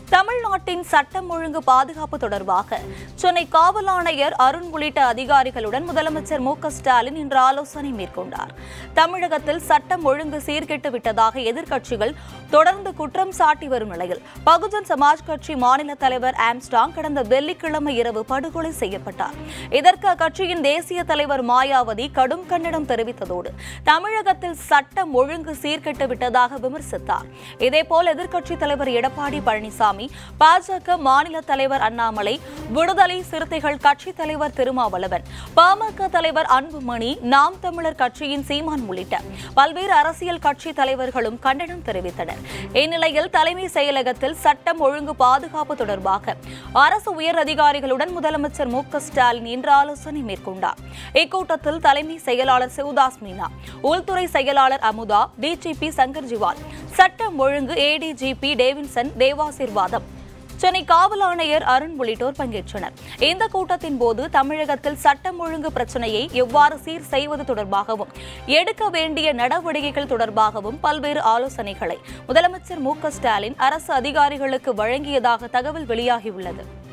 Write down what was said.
தமிழ்நாட்டின் சட்டம் ஒழுங்கு பாதுகாப்பு தொடர்பாக சென்னை காவல் ஆணையர் அருண் உள்ளிட்ட அதிகாரிகளுடன் முதலமைச்சர் மு க ஸ்டாலின் இன்று ஆலோசனை மேற்கொண்டார் தமிழகத்தில் சட்டம் ஒழுங்கு சீர்கெட்டு விட்டதாக எதிர்க்கட்சிகள் தொடர்ந்து குற்றம் சாட்டி வரும் நிலையில் பகுஜன் சமாஜ் கட்சி மாநில தலைவர் ஆம்ஸ்டாங் கடந்த வெள்ளிக்கிழமை இரவு படுகொலை செய்யப்பட்டார் இதற்கு அக்கட்சியின் தேசிய தலைவர் மாயாவதி கடும் கண்டனம் தெரிவித்ததோடு தமிழகத்தில் சட்டம் ஒழுங்கு சீர்கெட்டு விட்டதாக விமர்சித்தார் இதேபோல் எதிர்க்கட்சித் தலைவர் எடப்பாடி பழனிசாமி பாஜக மாநில தலைவர் அண்ணாமலை விடுதலை சிறுத்தைகள் கட்சித் தலைவர் திருமாவளவன் பாமக தலைவர் அன்புமணி நாம் தமிழர் கட்சியின் சீமான் உள்ளிட்ட பல்வேறு அரசியல் கட்சி தலைவர்களும் கண்டனம் தெரிவித்தனர் இந்நிலையில் தலைமை செயலகத்தில் சட்டம் ஒழுங்கு பாதுகாப்பு தொடர்பாக அரசு உயர் அதிகாரிகளுடன் முதலமைச்சர் மு க ஸ்டாலின் இன்று ஆலோசனை மேற்கொண்டார் இக்கூட்டத்தில் தலைமை செயலாளர் சிவதாஸ் மீனா உள்துறை செயலாளர் அமுதா டிஜிபி சங்கர் ஜிவால் சட்டம் ஒழுங்கு ஏடிஜிபி டேவின்சன் தேவாசிர்வாதம் சென்னை காவல் ஆணையர் அருண் உள்ளிட்டோர் பங்கேற்றனர் இந்த கூட்டத்தின் போது தமிழகத்தில் சட்டம் ஒழுங்கு பிரச்சனையை எவ்வாறு சீர் செய்வது தொடர்பாகவும் எடுக்க வேண்டிய நடவடிக்கைகள் தொடர்பாகவும் பல்வேறு ஆலோசனைகளை முதலமைச்சர் மு க ஸ்டாலின் அரசு அதிகாரிகளுக்கு வழங்கியதாக தகவல் வெளியாகியுள்ளது